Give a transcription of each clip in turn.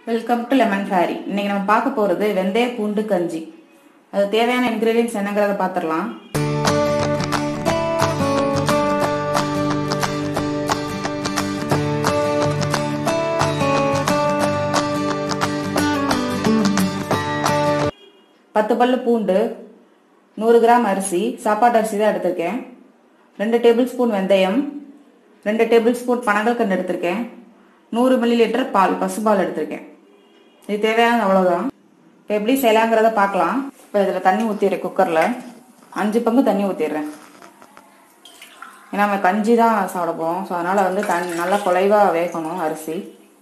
welcome to lemon fairy இன்னைக்கு நம்ம பார்க்க போகிறது வெந்தய பூண்டு கஞ்சி அது தேவையான இன்க்ரீடியன்ஸ் என்னங்கிறத பார்த்துடலாம் பத்து பல்லு பூண்டு நூறு கிராம் அரிசி சாப்பாட்டு அரிசி தான் எடுத்திருக்கேன் ரெண்டு டேபிள் ஸ்பூன் வெந்தயம் ரெண்டு டேபிள் ஸ்பூன் பனங்கல்கண்டு எடுத்திருக்கேன் நூறு மில்லி லிட்டர் பால் பசுபால் எடுத்திருக்கேன் இது தேவையானது அவ்வளோதான் இப்போ எப்படி செய்யலாங்கிறத பார்க்கலாம் இப்போ இதில் தண்ணி ஊற்றிடுறேன் குக்கரில் அஞ்சு பங்கு தண்ணி ஊற்றிடுறேன் ஏன்னா நம்ம கஞ்சி தான் சாப்பிட போகிறோம் ஸோ அதனால் வந்து தண்ணி நல்லா குலைவாக வேகணும் அரிசி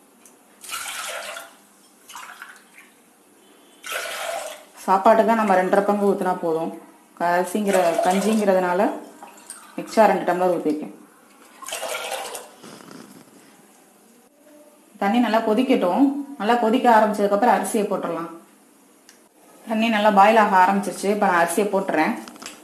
சாப்பாட்டுக்கு நம்ம ரெண்டரை பங்கு ஊற்றினா போதும் அரிசிங்கிற கஞ்சிங்கிறதுனால எக்ஸ்ட்ரா ரெண்டு டம்ளர் ஊற்றிருக்கேன் தண்ணி நல்லா கொதிக்கட்டும் நல்லா கொதிக்க ஆரம்பிச்சதுக்கப்புறம் அரிசியை போட்டுடலாம் தண்ணி நல்லா பாயில் ஆக ஆரம்பிச்சிருச்சு இப்போ நான் அரிசியை போட்டுறேன்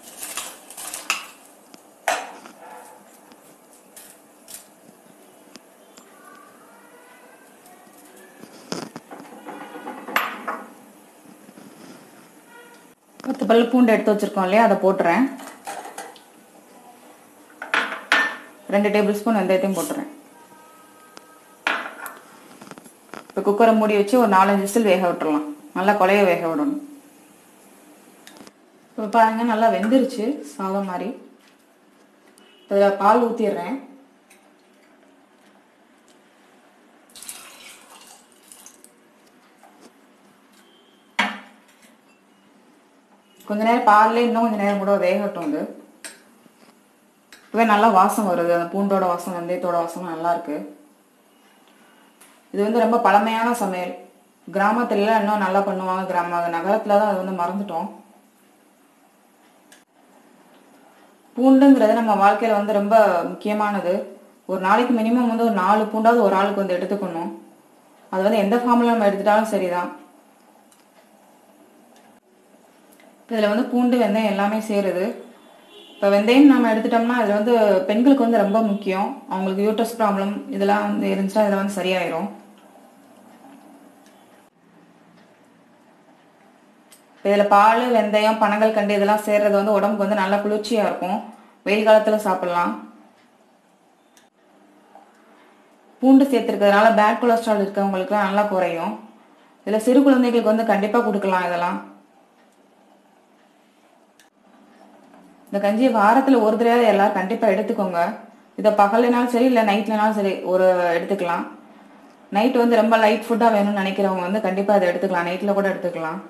பத்து பல்லு பூண்டு எடுத்து வச்சிருக்கோம் இல்லையா அதை போட்டுறேன் ரெண்டு டேபிள் ஸ்பூன் வெந்தயத்தையும் போட்டுறேன் இப்போ குக்கரை மூடி வச்சு ஒரு நாலஞ்சு விசில் வேக விட்டுறலாம் நல்லா கொலைய வேக விடணும் இப்போ பாருங்க நல்லா வெந்துருச்சு சாதம் மாதிரி இதில் பால் ஊற்றிடுறேன் கொஞ்ச நேரம் பால்ல இன்னும் கொஞ்ச நேரம் கூட வேகட்டும் இது இப்பவே நல்லா வாசம் வருது அந்த பூண்டோட வாசம் வெந்தயத்தோட வாசம் நல்லா இருக்கு இது வந்து ரொம்ப பழமையான சமையல் கிராமத்துல இன்னும் நல்லா பண்ணுவாங்க கிராம நகரத்துல தான் அது வந்து மறந்துட்டோம் பூண்டுங்கிறது நம்ம வாழ்க்கையில வந்து ரொம்ப முக்கியமானது ஒரு நாளைக்கு மினிமம் வந்து ஒரு நாலு பூண்டாவது ஒரு ஆளுக்கு வந்து எடுத்துக்கணும் அது வந்து எந்த ஃபார்ம்ல நம்ம எடுத்துட்டாலும் சரிதான் இதில் வந்து பூண்டு வெந்தயம் எல்லாமே சேருது இப்போ வெந்தயம் நம்ம எடுத்துட்டோம்னா அதில் வந்து பெண்களுக்கு வந்து ரொம்ப முக்கியம் அவங்களுக்கு யூட்ரஸ் ப்ராப்ளம் இதெல்லாம் வந்து இருந்துச்சுன்னா இதில் வந்து சரியாயிரும் இதில் பால் வெந்தயம் பனங்கள் கண்டு இதெல்லாம் சேர்றது வந்து உடம்புக்கு வந்து நல்லா குளிர்ச்சியாக இருக்கும் வெயில் காலத்தில் சாப்பிடலாம் பூண்டு சேர்த்துருக்கிறதுனால பேட் கொலஸ்ட்ரால் இருக்கவங்களுக்குலாம் நல்லா குறையும் இதில் சிறு குழந்தைகளுக்கு வந்து கண்டிப்பாக கொடுக்கலாம் இதெல்லாம் இந்த கஞ்சியை வாரத்தில் ஒரு தடவை எல்லாரும் கண்டிப்பாக எடுத்துக்கோங்க இதை பகல்னாலும் சரி இல்லை நைட்லனாலும் சரி ஒரு எடுத்துக்கலாம் நைட் வந்து ரொம்ப லைட் ஃபுட்டாக வேணும்னு நினைக்கிறவங்க வந்து கண்டிப்பாக அதை எடுத்துக்கலாம் நைட்டில் கூட எடுத்துக்கலாம்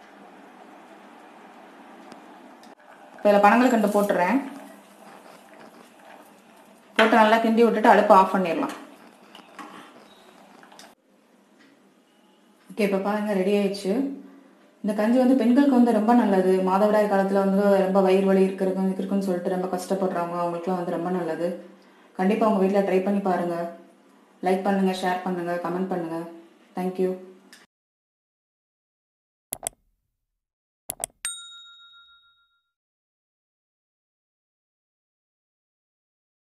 இப்போ இதில் பனங்கள் கண்டு போட்டுறேன் போட்டு நல்லா கிண்டி விட்டுட்டு அடுப்பு ஆஃப் பண்ணிடலாம் ஓகே இப்போ பாருங்க ரெடி ஆயிடுச்சு இந்த கஞ்சி வந்து பெண்களுக்கு வந்து ரொம்ப நல்லது மாதவிடாய் காலத்தில் வந்து ரொம்ப வயிறு வலி இருக்கிறது இருக்குன்னு சொல்லிட்டு ரொம்ப கஷ்டப்படுறவங்க அவங்களுக்குலாம் வந்து ரொம்ப நல்லது கண்டிப்பாக உங்கள் வீட்டில் ட்ரை பண்ணி பாருங்கள் லைக் பண்ணுங்கள் ஷேர் பண்ணுங்கள் கமெண்ட் பண்ணுங்கள் தேங்க்யூ